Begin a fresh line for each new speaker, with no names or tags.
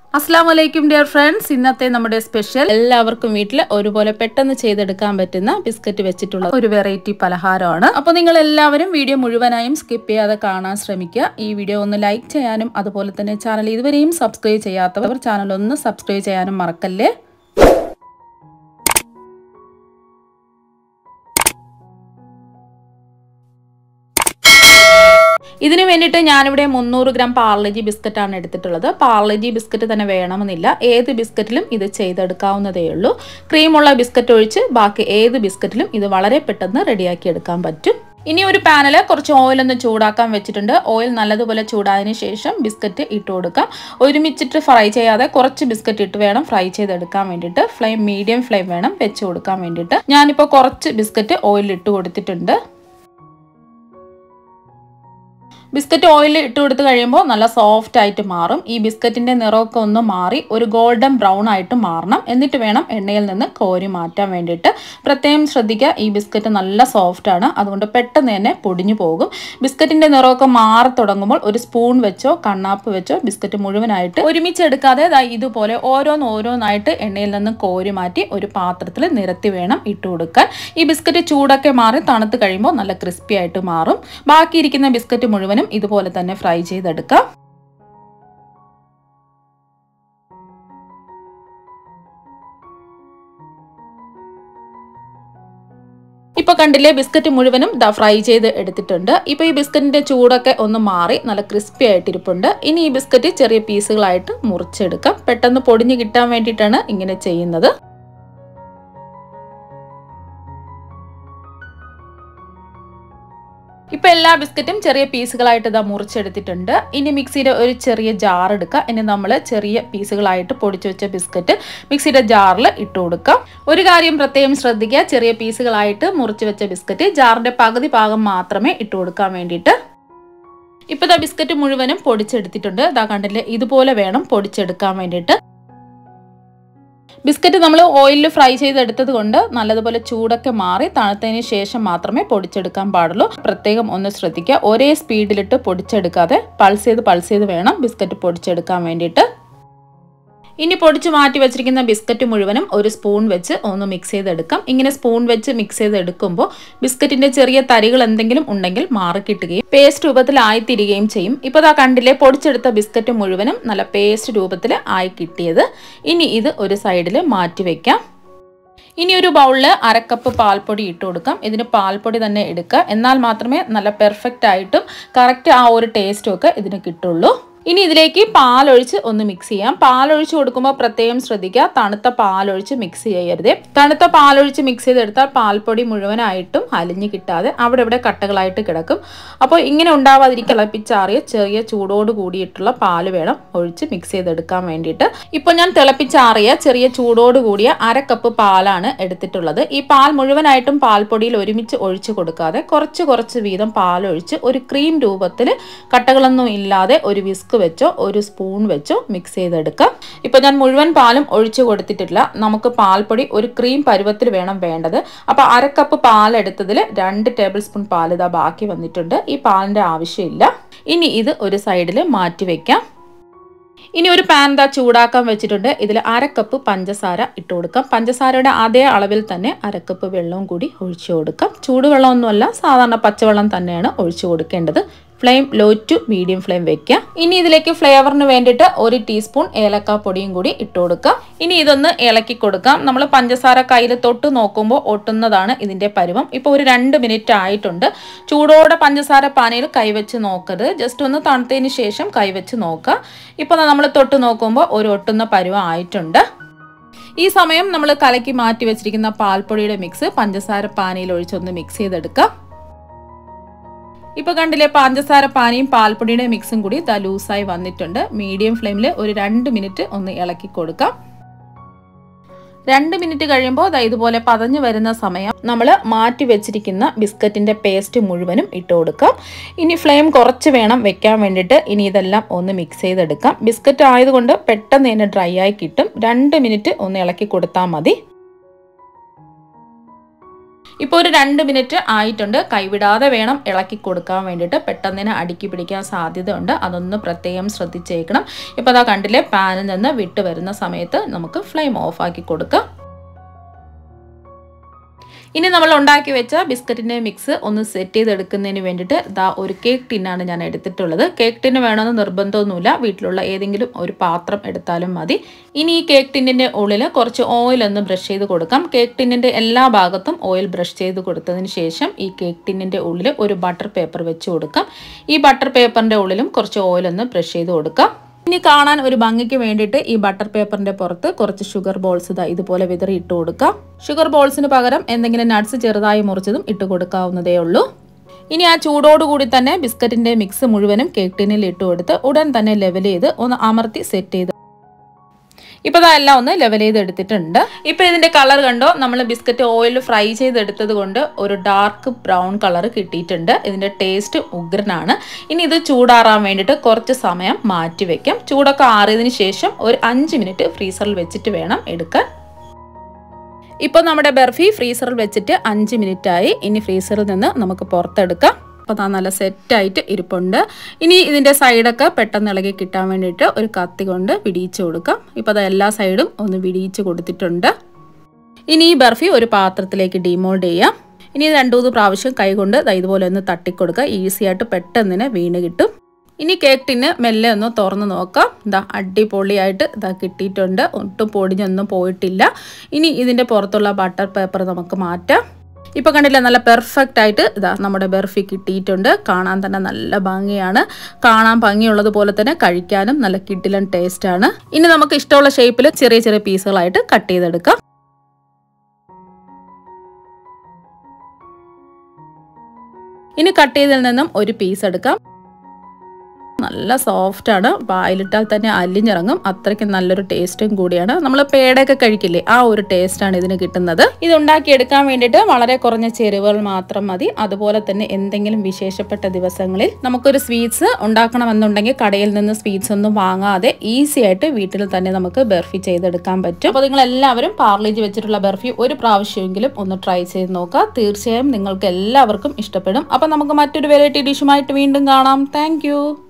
അസ്സാം വലൈക്കും dear friends ഇന്നത്തെ നമ്മുടെ സ്പെഷ്യൽ എല്ലാവർക്കും വീട്ടിൽ ഒരുപോലെ പെട്ടെന്ന് ചെയ്തെടുക്കാൻ പറ്റുന്ന ബിസ്ക്കറ്റ് വെച്ചിട്ടുള്ള ഒരു വെറൈറ്റി പലഹാരമാണ് അപ്പോൾ നിങ്ങൾ എല്ലാവരും വീഡിയോ മുഴുവനായും സ്കിപ്പ് ചെയ്യാതെ കാണാൻ ശ്രമിക്കുക ഈ വീഡിയോ ഒന്ന് ലൈക്ക് ചെയ്യാനും അതുപോലെ തന്നെ ചാനൽ ഇതുവരെയും സബ്സ്ക്രൈബ് ചെയ്യാത്തവർ ചാനൽ ഒന്ന് സബ്സ്ക്രൈബ് ചെയ്യാനും മറക്കല്ലേ ഇതിന് വേണ്ടിയിട്ട് ഞാനിവിടെ മുന്നൂറ് ഗ്രാം പാർലജി ബിസ്ക്കറ്റാണ് എടുത്തിട്ടുള്ളത് പാർലജി ബിസ്ക്കറ്റ് തന്നെ വേണമെന്നില്ല ഏത് ബിസ്ക്കറ്റിലും ഇത് ചെയ്തെടുക്കാവുന്നതേ ഉള്ളൂ ക്രീമുള്ള ബിസ്ക്കറ്റ് ഒഴിച്ച് ബാക്കി ഏത് ബിസ്ക്കറ്റിലും ഇത് വളരെ പെട്ടെന്ന് റെഡിയാക്കി എടുക്കാൻ പറ്റും ഇനി ഒരു പാനിൽ കുറച്ച് ഓയിൽ ഒന്ന് ചൂടാക്കാൻ വെച്ചിട്ടുണ്ട് ഓയിൽ നല്ലതുപോലെ ചൂടായതിനു ശേഷം ബിസ്ക്കറ്റ് ഇട്ട് കൊടുക്കാം ഒരുമിച്ചിട്ട് ഫ്രൈ ചെയ്യാതെ കുറച്ച് ബിസ്ക്കറ്റ് ഇട്ട് വേണം ഫ്രൈ ചെയ്തെടുക്കാൻ വേണ്ടിയിട്ട് ഫ്ലെയിം മീഡിയം ഫ്ലെയിം വേണം വെച്ച് കൊടുക്കാൻ വേണ്ടിയിട്ട് ഞാനിപ്പോൾ കുറച്ച് ബിസ്ക്കറ്റ് ഓയിലിൽ ഇട്ട് കൊടുത്തിട്ടുണ്ട് ബിസ്ക്കറ്റ് ഓയിൽ ഇട്ട് കൊടുത്ത് കഴിയുമ്പോൾ നല്ല സോഫ്റ്റ് ആയിട്ട് മാറും ഈ ബിസ്ക്കറ്റിൻ്റെ നിറമൊക്കെ ഒന്ന് മാറി ഒരു ഗോൾഡൻ ബ്രൗൺ ആയിട്ട് മാറണം എന്നിട്ട് വേണം എണ്ണയിൽ നിന്ന് കോരി മാറ്റാൻ വേണ്ടിയിട്ട് പ്രത്യേകം ശ്രദ്ധിക്കുക ഈ ബിസ്ക്കറ്റ് നല്ല സോഫ്റ്റ് ആണ് അതുകൊണ്ട് പെട്ടെന്ന് തന്നെ പൊടിഞ്ഞു പോകും ബിസ്ക്കറ്റിൻ്റെ നിറമൊക്കെ മാറി തുടങ്ങുമ്പോൾ ഒരു സ്പൂൺ വെച്ചോ കണ്ണാപ്പ് വെച്ചോ ബിസ്ക്കറ്റ് മുഴുവനായിട്ട് ഒരുമിച്ച് എടുക്കാതെ ദാ ഇതുപോലെ ഓരോന്ന് ഓരോന്നായിട്ട് എണ്ണയിൽ നിന്ന് കോരി മാറ്റി ഒരു പാത്രത്തിൽ നിരത്തി വേണം ഇട്ട് കൊടുക്കാൻ ഈ ബിസ്ക്കറ്റ് ചൂടൊക്കെ മാറി തണുത്ത് കഴിയുമ്പോൾ നല്ല ക്രിസ്പി ആയിട്ട് മാറും ബാക്കിയിരിക്കുന്ന ബിസ്ക്കറ്റ് മുഴുവനും ഇതുപോലെ തന്നെ ഫ്രൈ ചെയ്തെടുക്കാം ഇപ്പൊ കണ്ടില്ലേ ബിസ്ക്കറ്റ് മുഴുവനും ദാ ഫ്രൈ ചെയ്ത് എടുത്തിട്ടുണ്ട് ഇപ്പൊ ഈ ബിസ്ക്കറ്റിന്റെ ചൂടൊക്കെ ഒന്ന് മാറി നല്ല ക്രിസ്പി ആയിട്ടിരിപ്പുണ്ട് ഇനി ഈ ബിസ്ക്കറ്റ് ചെറിയ പീസുകളായിട്ട് മുറിച്ചെടുക്കാം പെട്ടെന്ന് പൊടിഞ്ഞ് കിട്ടാൻ വേണ്ടിയിട്ടാണ് ഇങ്ങനെ ചെയ്യുന്നത് ഇപ്പൊ എല്ലാ ബിസ്ക്കറ്റും ചെറിയ പീസുകളായിട്ട് ഇതാ മുറിച്ചെടുത്തിട്ടുണ്ട് ഇനി മിക്സിയുടെ ഒരു ചെറിയ ജാർ എടുക്കുക ഇനി നമ്മൾ ചെറിയ പീസുകളായിട്ട് പൊടിച്ചു വെച്ച ബിസ്ക്കറ്റ് മിക്സിയുടെ ജാറിൽ ഇട്ട് കൊടുക്കാം ഒരു കാര്യം പ്രത്യേകം ശ്രദ്ധിക്കുക ചെറിയ പീസുകളായിട്ട് മുറിച്ച് വെച്ച ബിസ്ക്കറ്റ് ജാറിന്റെ പകുതി ഭാഗം മാത്രമേ ഇട്ട് കൊടുക്കാൻ വേണ്ടിയിട്ട് ഇപ്പോൾ ഇതാ ബിസ്ക്കറ്റ് മുഴുവനും പൊടിച്ചെടുത്തിട്ടുണ്ട് ഇതാ കണ്ടില്ലേ ഇതുപോലെ വേണം പൊടിച്ചെടുക്കാൻ വേണ്ടിയിട്ട് ബിസ്ക്കറ്റ് നമ്മൾ ഓയിലിൽ ഫ്രൈ ചെയ്തെടുത്തത് കൊണ്ട് നല്ലതുപോലെ ചൂടൊക്കെ മാറി തണുത്തതിന് ശേഷം മാത്രമേ പൊടിച്ചെടുക്കാൻ പാടുള്ളൂ പ്രത്യേകം ഒന്ന് ശ്രദ്ധിക്കുക ഒരേ സ്പീഡിലിട്ട് പൊടിച്ചെടുക്കാതെ പൾസ് ചെയ്ത് പൾസ് ചെയ്ത് വേണം ബിസ്ക്കറ്റ് പൊടിച്ചെടുക്കാൻ വേണ്ടിയിട്ട് ഇനി പൊടിച്ച് മാറ്റി വെച്ചിരിക്കുന്ന ബിസ്ക്കറ്റ് മുഴുവനും ഒരു സ്പൂൺ വെച്ച് ഒന്ന് മിക്സ് ചെയ്തെടുക്കാം ഇങ്ങനെ സ്പൂൺ വെച്ച് മിക്സ് ചെയ്തെടുക്കുമ്പോൾ ബിസ്ക്കറ്റിന്റെ ചെറിയ തരികൾ എന്തെങ്കിലും ഉണ്ടെങ്കിൽ മാറിക്കിട്ടുകയും പേസ്റ്റ് രൂപത്തിലായിത്തീരുകയും ചെയ്യും ഇപ്പോൾ ആ കണ്ടില്ലേ പൊടിച്ചെടുത്ത ബിസ്ക്കറ്റ് മുഴുവനും നല്ല പേസ്റ്റ് രൂപത്തിൽ ആയി കിട്ടിയത് ഇനി ഇത് ഒരു സൈഡിൽ മാറ്റി വെക്കാം ഇനി ഒരു ബൗളിൽ അരക്കപ്പ് പാൽപ്പൊടി ഇട്ട് കൊടുക്കാം ഇതിന് പാൽപ്പൊടി തന്നെ എടുക്കുക എന്നാൽ മാത്രമേ നല്ല പെർഫെക്റ്റ് ആയിട്ടും കറക്റ്റ് ആ ഒരു ടേസ്റ്റും ഒക്കെ ഇതിന് കിട്ടുള്ളൂ ഇനി ഇതിലേക്ക് പാലൊഴിച്ച് ഒന്ന് മിക്സ് ചെയ്യാം പാലൊഴിച്ച് കൊടുക്കുമ്പോൾ പ്രത്യേകം ശ്രദ്ധിക്കുക തണുത്ത പാലൊഴിച്ച് മിക്സ് ചെയ്യരുത് തണുത്ത പാലൊഴിച്ച് മിക്സ് ചെയ്തെടുത്താൽ പാൽപ്പൊടി മുഴുവനായിട്ടും അലിഞ്ഞ് കിട്ടാതെ അവിടെ ഇവിടെ കട്ടകളായിട്ട് കിടക്കും അപ്പോൾ ഇങ്ങനെ ഉണ്ടാവാതിരിക്കാൻ തിളപ്പിച്ചാറിയ ചെറിയ ചൂടോട് കൂടിയിട്ടുള്ള പാല് വേണം ഒഴിച്ച് മിക്സ് ചെയ്തെടുക്കാൻ വേണ്ടിയിട്ട് ഇപ്പോൾ ഞാൻ തിളപ്പിച്ചാറിയ ചെറിയ ചൂടോട് കൂടിയ അര കപ്പ് പാലാണ് എടുത്തിട്ടുള്ളത് ഈ പാൽ മുഴുവനായിട്ടും പാൽപ്പൊടിയിൽ ഒരുമിച്ച് ഒഴിച്ച് കൊടുക്കാതെ കുറച്ച് കുറച്ച് വീതം പാലൊഴിച്ച് ഒരു ക്രീം രൂപത്തിൽ കട്ടകളൊന്നും ഇല്ലാതെ ഒരു വിസ്ക് വിസ്ക് വെച്ചോ ഒരു സ്പൂൺ വെച്ചോ മിക്സ് ചെയ്തെടുക്കാം ഇപ്പോൾ ഞാൻ മുഴുവൻ പാലും ഒഴിച്ചു കൊടുത്തിട്ടില്ല നമുക്ക് പാൽപ്പൊടി ഒരു ക്രീം പരുവത്തിൽ വേണം വേണ്ടത് അപ്പോൾ അര കപ്പ് പാൽ എടുത്തതിൽ രണ്ട് ടേബിൾ സ്പൂൺ പാൽ ഇതാ ബാക്കി വന്നിട്ടുണ്ട് ഈ പാലിൻ്റെ ആവശ്യമില്ല ഇനി ഇത് ഒരു സൈഡിൽ മാറ്റി വെക്കാം ഇനി ഒരു പാൻ ദാ ചൂടാക്കാൻ വെച്ചിട്ടുണ്ട് ഇതിൽ അരക്കപ്പ് പഞ്ചസാര ഇട്ട് കൊടുക്കാം പഞ്ചസാരയുടെ അതേ അളവിൽ തന്നെ അരക്കപ്പ് വെള്ളവും കൂടി ഒഴിച്ചു കൊടുക്കാം ചൂടുവെള്ളമൊന്നുമല്ല സാധാരണ പച്ചവെള്ളം തന്നെയാണ് ഒഴിച്ചു കൊടുക്കേണ്ടത് flame low to medium flame വെക്കുക ഇനി ഇതിലേക്ക് ഫ്ലേവറിന് വേണ്ടിയിട്ട് ഒരു ടീസ്പൂൺ ഏലക്ക പൊടിയും കൂടി ഇട്ട് കൊടുക്കാം ഇനി ഇതൊന്ന് ഇളക്കി കൊടുക്കാം നമ്മൾ പഞ്ചസാര കയ്യിൽ തൊട്ട് നോക്കുമ്പോൾ ഒട്ടുന്നതാണ് ഇതിൻ്റെ പരുവം ഇപ്പോൾ ഒരു രണ്ട് മിനിറ്റ് ആയിട്ടുണ്ട് ചൂടോടെ പഞ്ചസാര പാനയിൽ കൈവച്ച് നോക്കരുത് ജസ്റ്റ് ഒന്ന് തണുത്തതിന് ശേഷം കൈവച്ച് നോക്കുക ഇപ്പോൾ നമ്മൾ തൊട്ട് നോക്കുമ്പോൾ ഒരു ഒട്ടുന്ന പരുവം ആയിട്ടുണ്ട് ഈ സമയം നമ്മൾ കലക്കി മാറ്റി വെച്ചിരിക്കുന്ന പാൽപ്പൊടിയുടെ മിക്സ് പഞ്ചസാര പാനയിൽ ഒഴിച്ചൊന്ന് മിക്സ് ചെയ്തെടുക്കാം ഇപ്പോൾ കണ്ടില്ലേ പഞ്ചസാര പാനിയും പാൽപ്പൊടിയുടെ മിക്സും കൂടി ദാ ലൂസായി വന്നിട്ടുണ്ട് മീഡിയം ഫ്ലെയിമിൽ ഒരു രണ്ട് മിനിറ്റ് ഒന്ന് ഇളക്കി കൊടുക്കാം രണ്ട് മിനിറ്റ് കഴിയുമ്പോൾ ദാ ഇതുപോലെ പതഞ്ഞു വരുന്ന സമയം നമ്മൾ മാറ്റി വെച്ചിരിക്കുന്ന ബിസ്ക്കറ്റിൻ്റെ പേസ്റ്റ് മുഴുവനും ഇട്ട് കൊടുക്കാം ഇനി ഫ്ലെയിം കുറച്ച് വേണം വെക്കാൻ വേണ്ടിയിട്ട് ഇനി ഇതെല്ലാം ഒന്ന് മിക്സ് ചെയ്തെടുക്കാം ബിസ്ക്കറ്റ് ആയതുകൊണ്ട് പെട്ടെന്ന് തന്നെ ഡ്രൈ ആയി കിട്ടും രണ്ട് മിനിറ്റ് ഒന്ന് ഇളക്കി കൊടുത്താൽ മതി ഇപ്പോൾ ഒരു രണ്ട് മിനിറ്റ് ആയിട്ടുണ്ട് കൈവിടാതെ വേണം ഇളക്കി കൊടുക്കാൻ വേണ്ടിയിട്ട് പെട്ടെന്ന് തന്നെ അടുക്കി പിടിക്കാൻ സാധ്യതയുണ്ട് അതൊന്ന് പ്രത്യേകം ശ്രദ്ധിച്ചേക്കണം ഇപ്പോൾ അതാ കണ്ടില്ലേ പാനിൽ നിന്ന് വിട്ട് വരുന്ന സമയത്ത് നമുക്ക് ഫ്ലെയിം ഓഫാക്കി കൊടുക്കാം ഇനി നമ്മൾ ഉണ്ടാക്കി വെച്ച ബിസ്ക്കറ്റിൻ്റെ മിക്സ് ഒന്ന് സെറ്റ് ചെയ്തെടുക്കുന്നതിന് വേണ്ടിയിട്ട് ദാ ഒരു കേക്ക് ടിന്നാണ് ഞാൻ എടുത്തിട്ടുള്ളത് കേക്ക് ടിന്ന് വേണമെന്ന് നിർബന്ധമൊന്നുമില്ല വീട്ടിലുള്ള ഏതെങ്കിലും ഒരു പാത്രം എടുത്താലും മതി ഇനി ഈ കേക്ക് ടിന്നിൻ്റെ ഉള്ളിൽ കുറച്ച് ഓയിൽ ഒന്ന് ബ്രഷ് ചെയ്ത് കൊടുക്കാം കേക്ക് ടിന്നിൻ്റെ എല്ലാ ഭാഗത്തും ഓയിൽ ബ്രഷ് ചെയ്ത് കൊടുത്തതിന് ശേഷം ഈ കേക്ക് ടിന്നിൻ്റെ ഉള്ളിൽ ഒരു ബട്ടർ പേപ്പർ വെച്ച് കൊടുക്കാം ഈ ബട്ടർ പേപ്പറിൻ്റെ ഉള്ളിലും കുറച്ച് ഓയിൽ ഒന്ന് ബ്രഷ് ചെയ്ത് കൊടുക്കാം ഇനി കാണാൻ ഒരു ഭംഗിക്ക് വേണ്ടിയിട്ട് ഈ ബട്ടർ പേപ്പറിന്റെ പുറത്ത് കുറച്ച് ഷുഗർ ബോൾസ് ഇതാ ഇതുപോലെ വിതറി ഇട്ട് കൊടുക്കാം ഷുഗർ ബോൾസിന് പകരം എന്തെങ്കിലും നട്ട്സ് ചെറുതായി മുറിച്ചതും ഇട്ട് കൊടുക്കാവുന്നതേ ഉള്ളൂ ഇനി ആ ചൂടോടുകൂടി തന്നെ ബിസ്ക്കറ്റിന്റെ മിക്സ് മുഴുവനും കേക്ക് ടിന്നിൽ ഇട്ട് കൊടുത്ത് ഉടൻ തന്നെ ലെവൽ ചെയ്ത് ഒന്ന് അമർത്തി സെറ്റ് ചെയ്ത് ഇപ്പോൾ എല്ലാം ഒന്ന് ലെവൽ ചെയ്ത് എടുത്തിട്ടുണ്ട് ഇപ്പോൾ ഇതിൻ്റെ കളർ കണ്ടോ നമ്മൾ ബിസ്ക്കറ്റ് ഓയിൽ ഫ്രൈ ചെയ്തെടുത്തത് കൊണ്ട് ഒരു ഡാർക്ക് ബ്രൗൺ കളർ കിട്ടിയിട്ടുണ്ട് ഇതിൻ്റെ ടേസ്റ്റ് ഉഗ്രനാണ് ഇനി ഇത് ചൂടാറാൻ വേണ്ടിയിട്ട് കുറച്ച് സമയം മാറ്റി വെക്കാം ചൂടൊക്കെ ആറിയതിന് ശേഷം ഒരു അഞ്ച് മിനിറ്റ് ഫ്രീസറിൽ വെച്ചിട്ട് വേണം എടുക്കാൻ ഇപ്പോൾ നമ്മുടെ ബർഫി ഫ്രീസറിൽ വെച്ചിട്ട് അഞ്ച് മിനിറ്റായി ഇനി ഫ്രീസറിൽ നിന്ന് നമുക്ക് പുറത്തെടുക്കാം അപ്പോൾ നല്ല സെറ്റായിട്ട് ഇരിപ്പുണ്ട് ഇനി ഇതിൻ്റെ സൈഡൊക്കെ പെട്ടെന്ന് ഇളകി കിട്ടാൻ വേണ്ടിയിട്ട് ഒരു കത്തി കൊണ്ട് വിടിയിച്ച് കൊടുക്കാം ഇപ്പോൾ അത് എല്ലാ സൈഡും ഒന്ന് വിടിയിച്ച് കൊടുത്തിട്ടുണ്ട് ഇനി ഈ ബർഫി ഒരു പാത്രത്തിലേക്ക് ഡിമോൾഡ് ചെയ്യാം ഇനി രണ്ട് മൂന്ന് പ്രാവശ്യം കൈകൊണ്ട് ദാ ഇതുപോലെ ഒന്ന് തട്ടിക്കൊടുക്കുക ഈസി ആയിട്ട് പെട്ടെന്ന് തന്നെ വീണ് കിട്ടും ഇനി കേക്ക് ടിന്ന് മെല്ലെ ഒന്ന് തുറന്ന് നോക്കാം ഇതാ അടിപൊളിയായിട്ട് ഇതാ കിട്ടിയിട്ടുണ്ട് ഒട്ടും പൊടിഞ്ഞൊന്നും പോയിട്ടില്ല ഇനി ഇതിൻ്റെ പുറത്തുള്ള ബട്ടർ പേപ്പർ നമുക്ക് മാറ്റാം ഇപ്പോൾ കണ്ടില്ലേ നല്ല പെർഫെക്റ്റ് ആയിട്ട് ഇതാ നമ്മുടെ ബർഫി കിട്ടിയിട്ടുണ്ട് കാണാൻ തന്നെ നല്ല ഭംഗിയാണ് കാണാൻ ഭംഗിയുള്ളതുപോലെ തന്നെ കഴിക്കാനും നല്ല കിഡിലൻ ടേസ്റ്റാണ് ഇനി നമുക്ക് ഇഷ്ടമുള്ള ഷേപ്പിൽ ചെറിയ ചെറിയ പീസുകളായിട്ട് കട്ട് ചെയ്തെടുക്കാം ഇനി കട്ട് ചെയ്തതിൽ നിന്നും ഒരു പീസ് എടുക്കാം നല്ല സോഫ്റ്റ് ആണ് വായിലിട്ടാൽ തന്നെ അലിഞ്ഞിറങ്ങും അത്രയ്ക്ക് നല്ലൊരു ടേസ്റ്റും കൂടിയാണ് നമ്മൾ പേടയൊക്കെ കഴിക്കില്ലേ ആ ഒരു ടേസ്റ്റാണ് ഇതിന് കിട്ടുന്നത് ഇത് ഉണ്ടാക്കിയെടുക്കാൻ വേണ്ടിയിട്ട് വളരെ കുറഞ്ഞ ചേരുവകൾ മാത്രം മതി അതുപോലെ തന്നെ എന്തെങ്കിലും വിശേഷപ്പെട്ട ദിവസങ്ങളിൽ നമുക്കൊരു സ്വീറ്റ്സ് ഉണ്ടാക്കണമെന്നുണ്ടെങ്കിൽ കടയിൽ നിന്ന് സ്വീറ്റ്സ് ഒന്നും വാങ്ങാതെ ഈസി ആയിട്ട് വീട്ടിൽ തന്നെ നമുക്ക് ബർഫി ചെയ്തെടുക്കാൻ പറ്റും അപ്പോൾ നിങ്ങൾ എല്ലാവരും പാർലേജ് വെച്ചിട്ടുള്ള ബർഫി ഒരു പ്രാവശ്യമെങ്കിലും ഒന്ന് ട്രൈ ചെയ്ത് നോക്കുക തീർച്ചയായും നിങ്ങൾക്ക് എല്ലാവർക്കും ഇഷ്ടപ്പെടും അപ്പോൾ നമുക്ക് മറ്റൊരു വെറൈറ്റി ഡിഷുമായിട്ട് വീണ്ടും കാണാം താങ്ക്